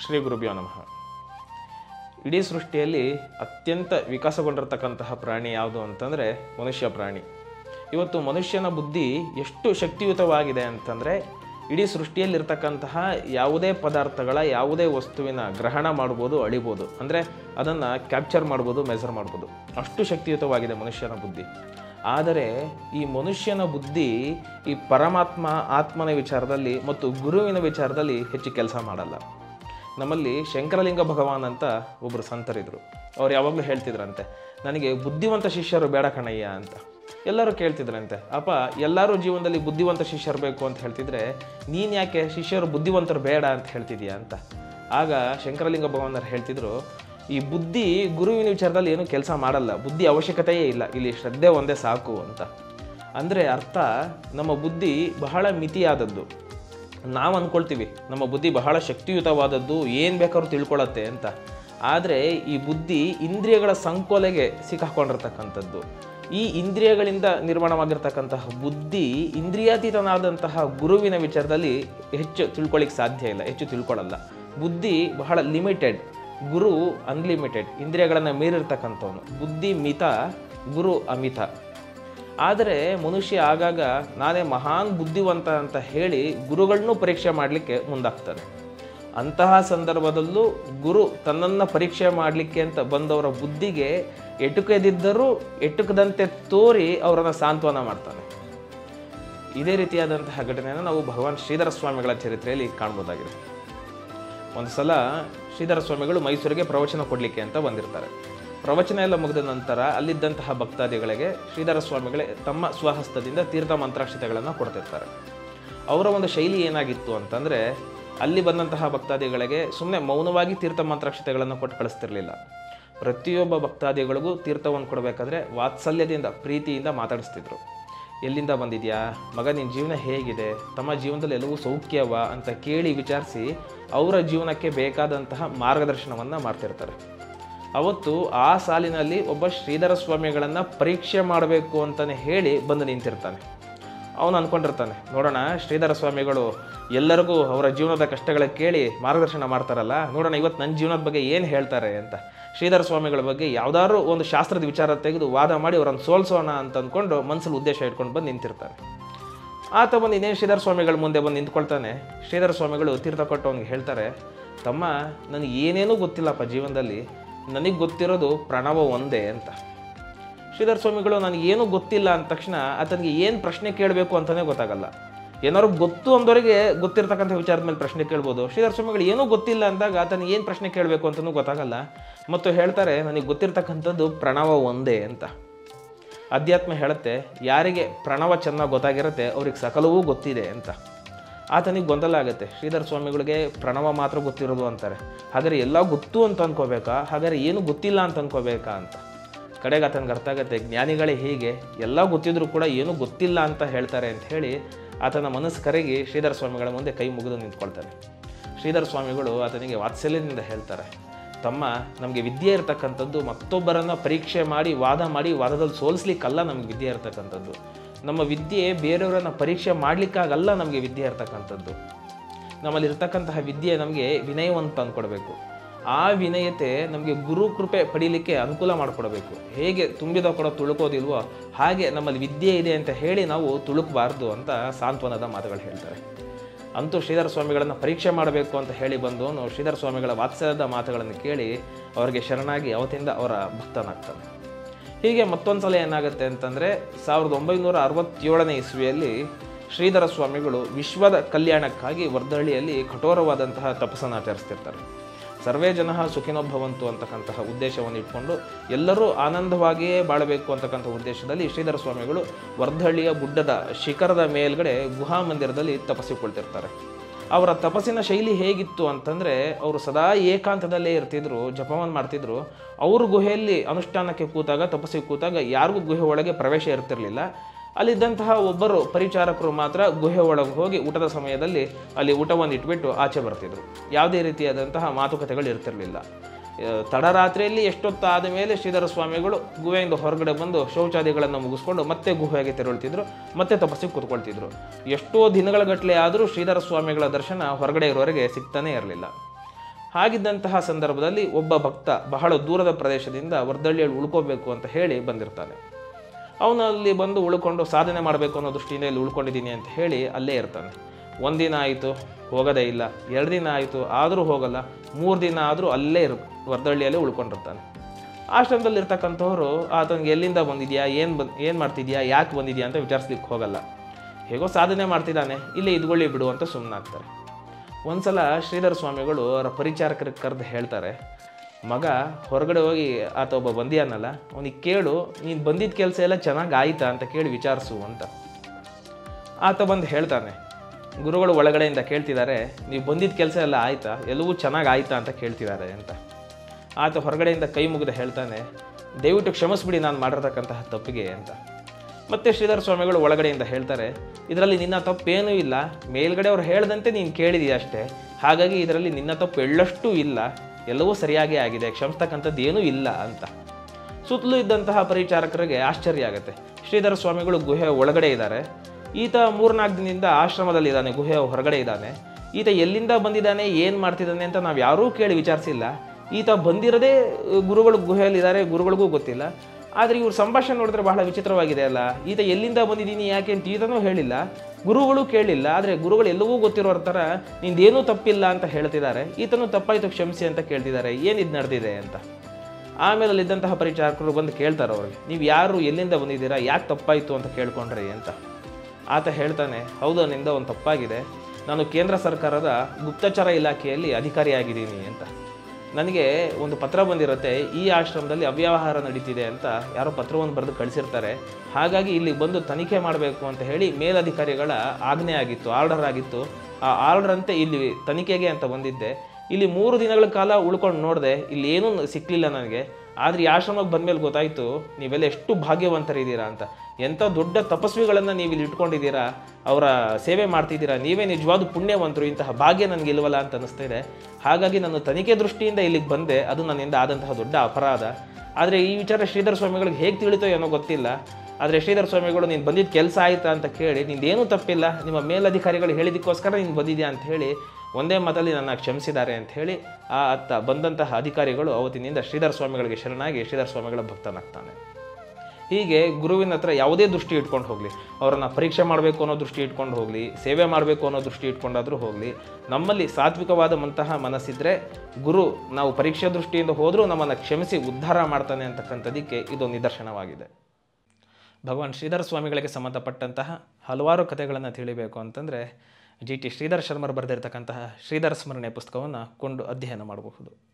ಶ್ರೀ ಗುರುಭ್ಯೋ ನಮಃ ಇಡೀ ಸೃಷ್ಟಿಯಲ್ಲಿ ಅತ್ಯಂತ ವಿಕಾಸಗೊಂಡಿರ್ತಕ್ಕಂತಹ ಪ್ರಾಣಿ ಯಾವುದು ಅಂತಂದರೆ ಮನುಷ್ಯ ಪ್ರಾಣಿ ಇವತ್ತು ಮನುಷ್ಯನ ಬುದ್ಧಿ ಎಷ್ಟು ಶಕ್ತಿಯುತವಾಗಿದೆ ಅಂತಂದರೆ ಇಡೀ ಸೃಷ್ಟಿಯಲ್ಲಿರ್ತಕ್ಕಂತಹ ಯಾವುದೇ ಪದಾರ್ಥಗಳ ಯಾವುದೇ ವಸ್ತುವಿನ ಗ್ರಹಣ ಮಾಡ್ಬೋದು ಅಳಿಬೋದು ಅಂದರೆ ಅದನ್ನು ಕ್ಯಾಪ್ಚರ್ ಮಾಡ್ಬೋದು ಮೆಜರ್ ಮಾಡ್ಬೋದು ಅಷ್ಟು ಶಕ್ತಿಯುತವಾಗಿದೆ ಮನುಷ್ಯನ ಬುದ್ಧಿ ಆದರೆ ಈ ಮನುಷ್ಯನ ಬುದ್ಧಿ ಈ ಪರಮಾತ್ಮ ಆತ್ಮನ ವಿಚಾರದಲ್ಲಿ ಮತ್ತು ಗುರುವಿನ ವಿಚಾರದಲ್ಲಿ ಹೆಚ್ಚು ಕೆಲಸ ಮಾಡಲ್ಲ ನಮ್ಮಲ್ಲಿ ಶಂಕರಲಿಂಗ ಭಗವಾನ್ ಅಂತ ಒಬ್ಬರು ಸಂತರಿದ್ರು ಅವ್ರು ಯಾವಾಗಲೂ ಹೇಳ್ತಿದ್ರಂತೆ ನನಗೆ ಬುದ್ಧಿವಂತ ಶಿಷ್ಯರು ಬೇಡ ಕಣಯ್ಯ ಅಂತ ಎಲ್ಲರೂ ಕೇಳ್ತಿದ್ರಂತೆ ಅಪ್ಪ ಎಲ್ಲರೂ ಜೀವನದಲ್ಲಿ ಬುದ್ಧಿವಂತ ಶಿಷ್ಯರು ಬೇಕು ಅಂತ ಹೇಳ್ತಿದ್ರೆ ನೀನು ಯಾಕೆ ಶಿಷ್ಯರು ಬುದ್ಧಿವಂತರು ಬೇಡ ಅಂತ ಹೇಳ್ತಿದ್ಯಾ ಅಂತ ಆಗ ಶಂಕರಲಿಂಗ ಭಗವಾನರು ಹೇಳ್ತಿದ್ರು ಈ ಬುದ್ಧಿ ಗುರುವಿನ ವಿಚಾರದಲ್ಲಿ ಏನು ಕೆಲಸ ಮಾಡಲ್ಲ ಬುದ್ಧಿ ಅವಶ್ಯಕತೆಯೇ ಇಲ್ಲ ಇಲ್ಲಿ ಶ್ರದ್ಧೆ ಒಂದೇ ಸಾಕು ಅಂತ ಅಂದರೆ ಅರ್ಥ ನಮ್ಮ ಬುದ್ಧಿ ಬಹಳ ಮಿತಿಯಾದದ್ದು ನಾವು ಅಂದ್ಕೊಳ್ತೀವಿ ನಮ್ಮ ಬುದ್ಧಿ ಬಹಳ ಶಕ್ತಿಯುತವಾದದ್ದು ಏನು ಬೇಕಾದ್ರೂ ತಿಳ್ಕೊಳ್ಳತ್ತೆ ಅಂತ ಆದರೆ ಈ ಬುದ್ಧಿ ಇಂದ್ರಿಯಗಳ ಸಂಕೋಲೆಗೆ ಸಿಕ್ಕಾಕೊಂಡಿರ್ತಕ್ಕಂಥದ್ದು ಈ ಇಂದ್ರಿಯಗಳಿಂದ ನಿರ್ಮಾಣವಾಗಿರ್ತಕ್ಕಂತಹ ಬುದ್ಧಿ ಇಂದ್ರಿಯಾತೀತನಾದಂತಹ ಗುರುವಿನ ವಿಚಾರದಲ್ಲಿ ಹೆಚ್ಚು ತಿಳ್ಕೊಳ್ಳಿಕ್ಕೆ ಸಾಧ್ಯ ಇಲ್ಲ ಹೆಚ್ಚು ತಿಳ್ಕೊಳ್ಳಲ್ಲ ಬುದ್ಧಿ ಬಹಳ ಲಿಮಿಟೆಡ್ ಗುರು ಅನ್ಲಿಮಿಟೆಡ್ ಇಂದ್ರಿಯಗಳನ್ನು ಮೀರಿರ್ತಕ್ಕಂಥವನು ಬುದ್ಧಿ ಮಿತ ಗುರು ಅಮಿತ ಆದರೆ ಮನುಷ್ಯ ಆಗಾಗ ನಾನೇ ಮಹಾನ್ ಬುದ್ಧಿವಂತ ಅಂತ ಹೇಳಿ ಗುರುಗಳನ್ನೂ ಪರೀಕ್ಷೆ ಮಾಡಲಿಕ್ಕೆ ಮುಂದಾಗ್ತಾನೆ ಅಂತಹ ಸಂದರ್ಭದಲ್ಲೂ ಗುರು ತನ್ನನ್ನು ಪರೀಕ್ಷೆ ಮಾಡಲಿಕ್ಕೆ ಅಂತ ಬಂದವರ ಬುದ್ಧಿಗೆ ಎಟುಕದಿದ್ದರೂ ಎಟುಕದಂತೆ ತೋರಿ ಅವರನ್ನು ಸಾಂತ್ವನ ಮಾಡ್ತಾನೆ ಇದೇ ರೀತಿಯಾದಂತಹ ಘಟನೆಯನ್ನು ನಾವು ಭಗವಾನ್ ಶ್ರೀಧರ ಸ್ವಾಮಿಗಳ ಚರಿತ್ರೆಯಲ್ಲಿ ಕಾಣ್ಬೋದಾಗಿದೆ ಒಂದು ಸಲ ಶ್ರೀಧರ ಸ್ವಾಮಿಗಳು ಮೈಸೂರಿಗೆ ಪ್ರವಚನ ಕೊಡಲಿಕ್ಕೆ ಅಂತ ಬಂದಿರ್ತಾರೆ ಪ್ರವಚನ ಎಲ್ಲ ಮುಗಿದ ನಂತರ ಅಲ್ಲಿದ್ದಂತಹ ಭಕ್ತಾದಿಗಳಿಗೆ ಶ್ರೀಧರ ಸ್ವಾಮಿಗಳೇ ತಮ್ಮ ಸ್ವಹಸ್ತದಿಂದ ತೀರ್ಥ ಮಂತ್ರಾಕ್ಷತೆಗಳನ್ನು ಕೊಡ್ತಿರ್ತಾರೆ ಅವರ ಒಂದು ಶೈಲಿ ಏನಾಗಿತ್ತು ಅಂತಂದರೆ ಅಲ್ಲಿ ಬಂದಂತಹ ಭಕ್ತಾದಿಗಳಿಗೆ ಸುಮ್ಮನೆ ಮೌನವಾಗಿ ತೀರ್ಥ ಮಂತ್ರಾಕ್ಷತೆಗಳನ್ನು ಕೊಟ್ಟು ಕಳಿಸ್ತಿರ್ಲಿಲ್ಲ ಪ್ರತಿಯೊಬ್ಬ ಭಕ್ತಾದಿಗಳಿಗೂ ತೀರ್ಥವನ್ನು ಕೊಡಬೇಕಾದ್ರೆ ವಾತ್ಸಲ್ಯದಿಂದ ಪ್ರೀತಿಯಿಂದ ಮಾತಾಡಿಸ್ತಿದ್ರು ಎಲ್ಲಿಂದ ಬಂದಿದ್ಯಾ ಮಗ ನಿನ್ನ ಜೀವನ ಹೇಗಿದೆ ತಮ್ಮ ಜೀವನದಲ್ಲಿ ಎಲ್ಲವೂ ಸೌಖ್ಯವ ಅಂತ ಕೇಳಿ ವಿಚಾರಿಸಿ ಅವರ ಜೀವನಕ್ಕೆ ಬೇಕಾದಂತಹ ಮಾರ್ಗದರ್ಶನವನ್ನು ಮಾಡ್ತಿರ್ತಾರೆ ಅವತ್ತು ಆ ಸಾಲಿನಲ್ಲಿ ಒಬ್ಬ ಶ್ರೀಧರ ಸ್ವಾಮಿಗಳನ್ನು ಪರೀಕ್ಷೆ ಮಾಡಬೇಕು ಅಂತಲೇ ಹೇಳಿ ಬಂದು ನಿಂತಿರ್ತಾನೆ ಅವನು ಅಂದ್ಕೊಂಡಿರ್ತಾನೆ ನೋಡೋಣ ಶ್ರೀಧರ ಸ್ವಾಮಿಗಳು ಎಲ್ಲರಿಗೂ ಅವರ ಜೀವನದ ಕಷ್ಟಗಳ ಕೇಳಿ ಮಾರ್ಗದರ್ಶನ ಮಾಡ್ತಾರಲ್ಲ ನೋಡೋಣ ಇವತ್ತು ನನ್ನ ಜೀವನದ ಬಗ್ಗೆ ಏನು ಹೇಳ್ತಾರೆ ಅಂತ ಶ್ರೀಧರ ಸ್ವಾಮಿಗಳ ಬಗ್ಗೆ ಯಾವುದಾದ್ರೂ ಒಂದು ಶಾಸ್ತ್ರದ ವಿಚಾರ ತೆಗೆದು ವಾದ ಮಾಡಿ ಅವರನ್ನು ಸೋಲ್ಸೋಣ ಅಂತ ಅಂದ್ಕೊಂಡು ಮನಸ್ಸಲ್ಲಿ ಉದ್ದೇಶ ಇಟ್ಕೊಂಡು ಬಂದು ನಿಂತಿರ್ತಾನೆ ಆತ ಬಂದು ಇನ್ನೇನು ಶ್ರೀಧರ ಸ್ವಾಮಿಗಳ ಮುಂದೆ ಬಂದು ನಿಂತ್ಕೊಳ್ತಾನೆ ಶ್ರೀಧರ ಸ್ವಾಮಿಗಳು ತೀರ್ಥ ಕೊಟ್ಟು ಅವ್ನಿಗೆ ಹೇಳ್ತಾರೆ ತಮ್ಮ ನನಗೆ ಏನೇನೂ ಗೊತ್ತಿಲ್ಲಪ್ಪ ಜೀವನದಲ್ಲಿ ನನಗೆ ಗೊತ್ತಿರೋದು ಪ್ರಣವ ಒಂದೇ ಅಂತ ಶ್ರೀಧರ ಸ್ವಾಮಿಗಳು ನನಗೆ ಏನೂ ಗೊತ್ತಿಲ್ಲ ಅಂದ ತಕ್ಷಣ ಆತನಿಗೆ ಏನು ಪ್ರಶ್ನೆ ಕೇಳಬೇಕು ಅಂತಲೇ ಗೊತ್ತಾಗಲ್ಲ ಏನಾದ್ರು ಗೊತ್ತು ಅಂದವರಿಗೆ ಗೊತ್ತಿರ್ತಕ್ಕಂಥ ವಿಚಾರದ ಮೇಲೆ ಪ್ರಶ್ನೆ ಕೇಳ್ಬೋದು ಶ್ರೀಧರ ಸ್ವಾಮಿಗಳು ಏನೂ ಗೊತ್ತಿಲ್ಲ ಅಂದಾಗ ಆತನಿಗೆ ಏನು ಪ್ರಶ್ನೆ ಕೇಳಬೇಕು ಅಂತಲೂ ಗೊತ್ತಾಗಲ್ಲ ಮತ್ತು ಹೇಳ್ತಾರೆ ನನಗೆ ಗೊತ್ತಿರ್ತಕ್ಕಂಥದ್ದು ಪ್ರಣವ ಒಂದೇ ಅಂತ ಅಧ್ಯಾತ್ಮ ಹೇಳುತ್ತೆ ಯಾರಿಗೆ ಪ್ರಣವ ಚೆನ್ನಾಗಿ ಗೊತ್ತಾಗಿರುತ್ತೆ ಅವ್ರಿಗೆ ಸಕಲವೂ ಗೊತ್ತಿದೆ ಅಂತ ಆತನಿಗೆ ಗೊಂದಲ ಆಗುತ್ತೆ ಶ್ರೀಧರ ಸ್ವಾಮಿಗಳಿಗೆ ಪ್ರಣವ ಮಾತ್ರ ಗೊತ್ತಿರೋದು ಅಂತಾರೆ ಹಾಗಾದ್ರೆ ಎಲ್ಲ ಗೊತ್ತು ಅಂತ ಅನ್ಕೋಬೇಕಾ ಹಾಗಾದ್ರೆ ಏನು ಗೊತ್ತಿಲ್ಲ ಅಂತ ಅನ್ಕೋಬೇಕಾ ಅಂತ ಕಡೆಗೆ ಆತನಿಗೆ ಅರ್ಥ ಆಗುತ್ತೆ ಜ್ಞಾನಿಗಳೇ ಹೀಗೆ ಎಲ್ಲ ಗೊತ್ತಿದ್ರು ಕೂಡ ಏನೂ ಗೊತ್ತಿಲ್ಲ ಅಂತ ಹೇಳ್ತಾರೆ ಅಂತ ಹೇಳಿ ಆತನ ಮನಸ್ಸು ಕರಗಿ ಶ್ರೀಧರ ಸ್ವಾಮಿಗಳ ಮುಂದೆ ಕೈ ಮುಗಿದು ನಿಂತ್ಕೊಳ್ತಾನೆ ಶ್ರೀಧರ ಸ್ವಾಮಿಗಳು ಆತನಿಗೆ ವಾತ್ಸಲ್ಯದಿಂದ ಹೇಳ್ತಾರೆ ತಮ್ಮ ನಮಗೆ ವಿದ್ಯೆ ಇರತಕ್ಕಂಥದ್ದು ಮತ್ತೊಬ್ಬರನ್ನು ಪರೀಕ್ಷೆ ಮಾಡಿ ವಾದ ಮಾಡಿ ವಾದದಲ್ಲಿ ಸೋಲಿಸ್ಲಿಕ್ಕಲ್ಲ ನಮಗೆ ವಿದ್ಯೆ ಇರತಕ್ಕಂಥದ್ದು ನಮ್ಮ ವಿದ್ಯೆ ಬೇರೆಯವರನ್ನು ಪರೀಕ್ಷೆ ಮಾಡಲಿಕ್ಕಾಗಲ್ಲ ನಮಗೆ ವಿದ್ಯೆ ಇರತಕ್ಕಂಥದ್ದು ನಮ್ಮಲ್ಲಿ ಇರ್ತಕ್ಕಂತಹ ವಿದ್ಯೆ ನಮಗೆ ವಿನಯವಂತ ಅಂದ್ಕೊಡ್ಬೇಕು ಆ ವಿನಯತೆ ನಮಗೆ ಗುರು ಕೃಪೆ ಪಡೀಲಿಕ್ಕೆ ಅನುಕೂಲ ಮಾಡಿಕೊಡ್ಬೇಕು ಹೇಗೆ ತುಂಬಿದ ಕೊಡ ತುಳುಕೋದಿಲ್ವೋ ಹಾಗೆ ನಮ್ಮಲ್ಲಿ ವಿದ್ಯೆ ಇದೆ ಅಂತ ಹೇಳಿ ನಾವು ತುಳುಕಬಾರ್ದು ಅಂತ ಸಾಂತ್ವನದ ಮಾತುಗಳು ಹೇಳ್ತಾರೆ ಅಂತೂ ಶ್ರೀಧರ ಸ್ವಾಮಿಗಳನ್ನು ಪರೀಕ್ಷೆ ಮಾಡಬೇಕು ಅಂತ ಹೇಳಿ ಬಂದವನು ಶ್ರೀಧರ ಸ್ವಾಮಿಗಳ ವಾತ್ಸಲ್ಯದ ಮಾತುಗಳನ್ನು ಕೇಳಿ ಅವರಿಗೆ ಶರಣಾಗಿ ಅವತ್ತಿಂದ ಅವರ ಭಕ್ತನಾಗ್ತಾನೆ ಹೀಗೆ ಮತ್ತೊಂದು ಸಲ ಏನಾಗುತ್ತೆ ಅಂತಂದರೆ ಸಾವಿರದ ಒಂಬೈನೂರ ಅರವತ್ತೇಳನೇ ಇಸ್ವಿಯಲ್ಲಿ ಶ್ರೀಧರ ಸ್ವಾಮಿಗಳು ವಿಶ್ವದ ಕಲ್ಯಾಣಕ್ಕಾಗಿ ವರ್ಧಳ್ಳಿಯಲ್ಲಿ ಕಠೋರವಾದಂತಹ ತಪಸ್ಸನ್ನು ಆಚರಿಸ್ತಿರ್ತಾರೆ ಸರ್ವೇ ಜನ ಸುಖಿನೋ ಭವಂತು ಅಂತಕ್ಕಂತಹ ಉದ್ದೇಶವನ್ನು ಇಟ್ಕೊಂಡು ಎಲ್ಲರೂ ಆನಂದವಾಗಿಯೇ ಬಾಳಬೇಕು ಅಂತಕ್ಕಂಥ ಉದ್ದೇಶದಲ್ಲಿ ಶ್ರೀಧರ ಸ್ವಾಮಿಗಳು ವರ್ಧಳ್ಳಿಯ ಗುಡ್ಡದ ಶಿಖರದ ಮೇಲ್ಗಡೆ ಗುಹಾ ಮಂದಿರದಲ್ಲಿ ತಪಸ್ಸಿಕೊಳ್ತಿರ್ತಾರೆ ಅವರ ತಪಸ್ಸಿನ ಶೈಲಿ ಹೇಗಿತ್ತು ಅಂತಂದರೆ ಅವರು ಸದಾ ಏಕಾಂತದಲ್ಲೇ ಇರ್ತಿದ್ರು ಜಪವನ್ನು ಮಾಡ್ತಿದ್ರು ಅವರು ಗುಹೆಯಲ್ಲಿ ಅನುಷ್ಠಾನಕ್ಕೆ ಕೂತಾಗ ತಪಸ್ಸಿಗೆ ಕೂತಾಗ ಯಾರಿಗೂ ಗುಹೆ ಒಳಗೆ ಪ್ರವೇಶ ಇರ್ತಿರ್ಲಿಲ್ಲ ಅಲ್ಲಿದ್ದಂತಹ ಒಬ್ಬರು ಪರಿಚಾರಕರು ಮಾತ್ರ ಗುಹೆ ಒಳಗೆ ಹೋಗಿ ಊಟದ ಸಮಯದಲ್ಲಿ ಅಲ್ಲಿ ಊಟವನ್ನು ಇಟ್ಬಿಟ್ಟು ಆಚೆ ಬರ್ತಿದ್ರು ಯಾವುದೇ ರೀತಿಯಾದಂತಹ ಮಾತುಕತೆಗಳು ಇರ್ತಿರ್ಲಿಲ್ಲ ಆ, ತಡರಾತ್ರಿಯಲ್ಲಿ ಎಷ್ಟೊತ್ತಾದ ಮೇಲೆ ಶ್ರೀಧರ ಸ್ವಾಮಿಗಳು ಗುಹೆಯಿಂದ ಹೊರಗಡೆ ಬಂದು ಶೌಚಾದಿಗಳನ್ನು ಮುಗಿಸ್ಕೊಂಡು ಮತ್ತೆ ಗುಹೆಗೆ ತೆರಳುತ್ತಿದ್ರು ಮತ್ತೆ ತಪಸ್ಸಿಗೆ ಕೂತ್ಕೊಳ್ತಿದ್ರು ಎಷ್ಟೋ ದಿನಗಳ ಗಟ್ಟಲೆ ಆದರೂ ಶ್ರೀಧರ ಸ್ವಾಮಿಗಳ ದರ್ಶನ ಹೊರಗಡೆ ಇರೋವರೆಗೆ ಸಿಗ್ತಾನೆ ಇರಲಿಲ್ಲ ಹಾಗಿದ್ದಂತಹ ಸಂದರ್ಭದಲ್ಲಿ ಒಬ್ಬ ಭಕ್ತ ಬಹಳ ದೂರದ ಪ್ರದೇಶದಿಂದ ವರ್ದಳ್ಳಿಯಲ್ಲಿ ಉಳ್ಕೋಬೇಕು ಅಂತ ಹೇಳಿ ಬಂದಿರ್ತಾನೆ ಅವನು ಅಲ್ಲಿ ಬಂದು ಉಳ್ಕೊಂಡು ಸಾಧನೆ ಮಾಡಬೇಕು ಅನ್ನೋ ದೃಷ್ಟಿಯಿಂದ ಇಲ್ಲಿ ಉಳ್ಕೊಂಡಿದ್ದೀನಿ ಅಂತ ಹೇಳಿ ಅಲ್ಲೇ ಇರ್ತಾನೆ ಒಂದಿನ ಆಯಿತು ಹೋಗೋದೇ ಇಲ್ಲ ಎರಡು ದಿನ ಆಯಿತು ಆದರೂ ಹೋಗಲ್ಲ ಮೂರು ದಿನ ಆದರೂ ಅಲ್ಲೇ ಇರು ವರ್ದಳ್ಳಿಯಲ್ಲೇ ಉಳ್ಕೊಂಡಿರ್ತಾನೆ ಆಶ್ರಮದಲ್ಲಿ ಇರ್ತಕ್ಕಂಥವ್ರು ಆತನಿಗೆ ಎಲ್ಲಿಂದ ಬಂದಿದ್ಯಾ ಏನು ಬಂದು ಏನು ಮಾಡ್ತಿದ್ಯಾ ಯಾಕೆ ಬಂದಿದ್ಯಾ ಅಂತ ವಿಚಾರಿಸ್ಲಿಕ್ಕೆ ಹೋಗಲ್ಲ ಹೇಗೋ ಸಾಧನೆ ಮಾಡ್ತಿದ್ದಾನೆ ಇಲ್ಲೇ ಇದ್ಕೊಳ್ಳಿ ಬಿಡು ಅಂತ ಸುಮ್ಮನಾಗ್ತಾರೆ ಒಂದ್ಸಲ ಶ್ರೀಧರ ಸ್ವಾಮಿಗಳು ಅವರ ಪರಿಚಾರಕರಿಗೆ ಕರೆದು ಹೇಳ್ತಾರೆ ಮಗ ಹೊರಗಡೆ ಹೋಗಿ ಆತ ಒಬ್ಬ ಬಂದಿಯಾನಲ್ಲ ಅವನಿಗೆ ಕೇಳು ನೀನು ಬಂದಿದ್ದ ಕೆಲಸ ಎಲ್ಲ ಚೆನ್ನಾಗಿ ಆಯ್ತಾ ಅಂತ ಕೇಳಿ ವಿಚಾರಿಸು ಅಂತ ಆತ ಬಂದು ಹೇಳ್ತಾನೆ ಗುರುಗಳು ಒಳಗಡೆಯಿಂದ ಕೇಳ್ತಿದ್ದಾರೆ ನೀವು ಬಂದಿದ್ದ ಕೆಲಸ ಎಲ್ಲ ಆಯ್ತಾ ಎಲ್ಲವೂ ಚೆನ್ನಾಗಿ ಆಯ್ತಾ ಅಂತ ಕೇಳ್ತಿದ್ದಾರೆ ಅಂತ ಆತ ಹೊರಗಡೆಯಿಂದ ಕೈ ಮುಗಿದು ಹೇಳ್ತಾನೆ ದಯವಿಟ್ಟು ಕ್ಷಮಿಸ್ಬಿಡಿ ನಾನು ಮಾಡಿರ್ತಕ್ಕಂತಹ ತಪ್ಪಿಗೆ ಅಂತ ಮತ್ತೆ ಶ್ರೀಧರ ಸ್ವಾಮಿಗಳು ಒಳಗಡೆಯಿಂದ ಹೇಳ್ತಾರೆ ಇದರಲ್ಲಿ ನಿನ್ನ ತಪ್ಪೇನೂ ಇಲ್ಲ ಮೇಲ್ಗಡೆ ಅವ್ರು ಹೇಳ್ದಂತೆ ನೀನು ಕೇಳಿದೀಯ ಅಷ್ಟೇ ಹಾಗಾಗಿ ಇದರಲ್ಲಿ ನಿನ್ನ ತಪ್ಪು ಎಳ್ಳಷ್ಟು ಇಲ್ಲ ಎಲ್ಲವೂ ಸರಿಯಾಗೇ ಆಗಿದೆ ಕ್ಷಮಿಸ್ತಕ್ಕಂಥದ್ದು ಏನೂ ಇಲ್ಲ ಅಂತ ಸುತ್ತಲೂ ಇದ್ದಂತಹ ಪರಿಚಾರಕರಿಗೆ ಆಶ್ಚರ್ಯ ಆಗುತ್ತೆ ಶ್ರೀಧರ ಸ್ವಾಮಿಗಳು ಗುಹೆ ಒಳಗಡೆ ಇದ್ದಾರೆ ಈತ ಮೂರ್ನಾಲ್ಕು ದಿನದಿಂದ ಆಶ್ರಮದಲ್ಲಿದ್ದಾನೆ ಗುಹೆ ಹೊರಗಡೆ ಇದ್ದಾನೆ ಈತ ಎಲ್ಲಿಂದ ಬಂದಿದ್ದಾನೆ ಏನು ಮಾಡ್ತಿದ್ದಾನೆ ಅಂತ ನಾವು ಯಾರೂ ಕೇಳಿ ವಿಚಾರಿಸಿಲ್ಲ ಈತ ಬಂದಿರೋದೇ ಗುರುಗಳು ಗುಹೆಯಲ್ಲಿದ್ದಾರೆ ಗುರುಗಳಿಗೂ ಗೊತ್ತಿಲ್ಲ ಆದರೆ ಇವ್ರ ಸಂಭಾಷಣೆ ನೋಡಿದ್ರೆ ಬಹಳ ವಿಚಿತ್ರವಾಗಿದೆ ಅಲ್ಲ ಈತ ಎಲ್ಲಿಂದ ಬಂದಿದ್ದೀನಿ ಯಾಕೆ ಅಂತ ಈತನೂ ಹೇಳಿಲ್ಲ ಗುರುಗಳು ಕೇಳಿಲ್ಲ ಆದರೆ ಗುರುಗಳು ಎಲ್ಲವೂ ಗೊತ್ತಿರೋ ಥರ ನಿಂದೇನೂ ತಪ್ಪಿಲ್ಲ ಅಂತ ಹೇಳ್ತಿದ್ದಾರೆ ಈತನು ತಪ್ಪಾಯಿತು ಕ್ಷಮಿಸಿ ಅಂತ ಕೇಳ್ತಿದ್ದಾರೆ ಏನಿದು ನಡೆದಿದೆ ಅಂತ ಆಮೇಲೆ ಅಲ್ಲಿದ್ದಂತಹ ಪರಿಚಾರಕರು ಬಂದು ಕೇಳ್ತಾರೆ ಅವ್ರಿಗೆ ನೀವು ಯಾರು ಎಲ್ಲಿಂದ ಬಂದಿದ್ದೀರಾ ಯಾಕೆ ತಪ್ಪಾಯಿತು ಅಂತ ಕೇಳ್ಕೊಂಡ್ರಿ ಅಂತ ಆತ ಹೇಳ್ತಾನೆ ಹೌದು ನನ್ನಿಂದ ಒಂದು ತಪ್ಪಾಗಿದೆ ನಾನು ಕೇಂದ್ರ ಸರ್ಕಾರದ ಗುಪ್ತಚರ ಇಲಾಖೆಯಲ್ಲಿ ಅಧಿಕಾರಿಯಾಗಿದ್ದೀನಿ ಅಂತ ನನಗೆ ಒಂದು ಪತ್ರ ಬಂದಿರುತ್ತೆ ಈ ಆಶ್ರಮದಲ್ಲಿ ಅವ್ಯವಹಾರ ನಡೀತಿದೆ ಅಂತ ಯಾರೋ ಪತ್ರವನ್ನು ಬರೆದು ಕಳಿಸಿರ್ತಾರೆ ಹಾಗಾಗಿ ಇಲ್ಲಿ ಬಂದು ತನಿಖೆ ಮಾಡಬೇಕು ಅಂತ ಹೇಳಿ ಮೇಲಧಿಕಾರಿಗಳ ಆಜ್ಞೆ ಆಗಿತ್ತು ಆರ್ಡರ್ ಆಗಿತ್ತು ಆ ಆರ್ಡರ್ ಅಂತೆ ಇಲ್ಲಿ ತನಿಖೆಗೆ ಅಂತ ಬಂದಿದ್ದೆ ಇಲ್ಲಿ ಮೂರು ದಿನಗಳ ಕಾಲ ಉಳ್ಕೊಂಡು ನೋಡಿದೆ ಇಲ್ಲಿ ಏನೂ ಸಿಕ್ಕಲಿಲ್ಲ ನನಗೆ ಆದರೆ ಈ ಆಶ್ರಮಕ್ಕೆ ಬಂದಮೇಲೆ ಗೊತ್ತಾಯಿತು ನೀವೆಲ್ಲ ಎಷ್ಟು ಭಾಗ್ಯವಂತರಿದ್ದೀರಾ ಅಂತ ಎಂಥ ದೊಡ್ಡ ತಪಸ್ವಿಗಳನ್ನು ನೀವು ಇಲ್ಲಿ ಇಟ್ಕೊಂಡಿದ್ದೀರಾ ಅವರ ಸೇವೆ ಮಾಡ್ತಿದ್ದೀರಾ ನೀವೇ ನಿಜವಾದ ಪುಣ್ಯವಂತರು ಇಂತಹ ಭಾಗ್ಯ ನನಗೆ ಇಲ್ವಲ್ಲ ಅಂತ ಅನಿಸ್ತಾ ಇದೆ ಹಾಗಾಗಿ ನಾನು ತನಿಖೆ ದೃಷ್ಟಿಯಿಂದ ಇಲ್ಲಿಗೆ ಬಂದೆ ಅದು ನನ್ನಿಂದ ಆದಂತಹ ದೊಡ್ಡ ಅಪರಾಧ ಆದರೆ ಈ ವಿಚಾರ ಶ್ರೀಧರ ಸ್ವಾಮಿಗಳಿಗೆ ಹೇಗೆ ತಿಳಿತೋ ಏನೋ ಗೊತ್ತಿಲ್ಲ ಆದರೆ ಶ್ರೀಧರ ಸ್ವಾಮಿಗಳು ನೀನು ಬಂದಿದ್ದ ಕೆಲಸ ಆಯ್ತಾ ಅಂತ ಕೇಳಿ ನಿಂದೇನೂ ತಪ್ಪಿಲ್ಲ ನಿಮ್ಮ ಮೇಲಧಿಕಾರಿಗಳು ಹೇಳಿದ್ದಕ್ಕೋಸ್ಕರ ನೀನು ಬಂದಿದ್ಯಾ ಅಂತ ಹೇಳಿ ಒಂದೇ ಮಾತಲ್ಲಿ ನನ್ನ ಕ್ಷಮಿಸಿದ್ದಾರೆ ಅಂತ ಹೇಳಿ ಆ ಅತ್ತ ಬಂದಂತಹ ಅಧಿಕಾರಿಗಳು ಅವತ್ತಿನಿಂದ ಶ್ರೀಧರ ಸ್ವಾಮಿಗಳಿಗೆ ಶರಣಾಗಿ ಶ್ರೀಧರ ಸ್ವಾಮಿಗಳ ಭಕ್ತನಾಗ್ತಾನೆ ಹೀಗೆ ಗುರುವಿನ ಹತ್ರ ಯಾವುದೇ ದೃಷ್ಟಿ ಇಟ್ಕೊಂಡು ಹೋಗಲಿ ಅವರನ್ನು ಪರೀಕ್ಷೆ ಮಾಡಬೇಕು ಅನ್ನೋ ದೃಷ್ಟಿ ಇಟ್ಕೊಂಡು ಹೋಗಲಿ ಸೇವೆ ಮಾಡಬೇಕು ಅನ್ನೋ ದೃಷ್ಟಿ ಇಟ್ಕೊಂಡಾದರೂ ಹೋಗಲಿ ನಮ್ಮಲ್ಲಿ ಸಾತ್ವಿಕವಾದಂತಹ ಮನಸ್ಸಿದ್ರೆ ಗುರು ನಾವು ಪರೀಕ್ಷೆ ದೃಷ್ಟಿಯಿಂದ ಹೋದರೂ ನಮ್ಮನ್ನು ಕ್ಷಮಿಸಿ ಉದ್ಧಾರ ಮಾಡ್ತಾನೆ ಅಂತಕ್ಕಂಥದ್ದಕ್ಕೆ ಇದು ನಿದರ್ಶನವಾಗಿದೆ ಭಗವಾನ್ ಶ್ರೀಧರ ಸ್ವಾಮಿಗಳಿಗೆ ಸಂಬಂಧಪಟ್ಟಂತಹ ಹಲವಾರು ಕಥೆಗಳನ್ನು ತಿಳಿಬೇಕು ಅಂತಂದರೆ ಜಿ ಟಿ ಶ್ರೀಧರ ಶರ್ಮರು ಬರೆದಿರ್ತಕ್ಕಂತಹ ಶ್ರೀಧರ ಸ್ಮರಣೆ ಪುಸ್ತಕವನ್ನು ಕೊಂಡು ಅಧ್ಯಯನ ಮಾಡಬಹುದು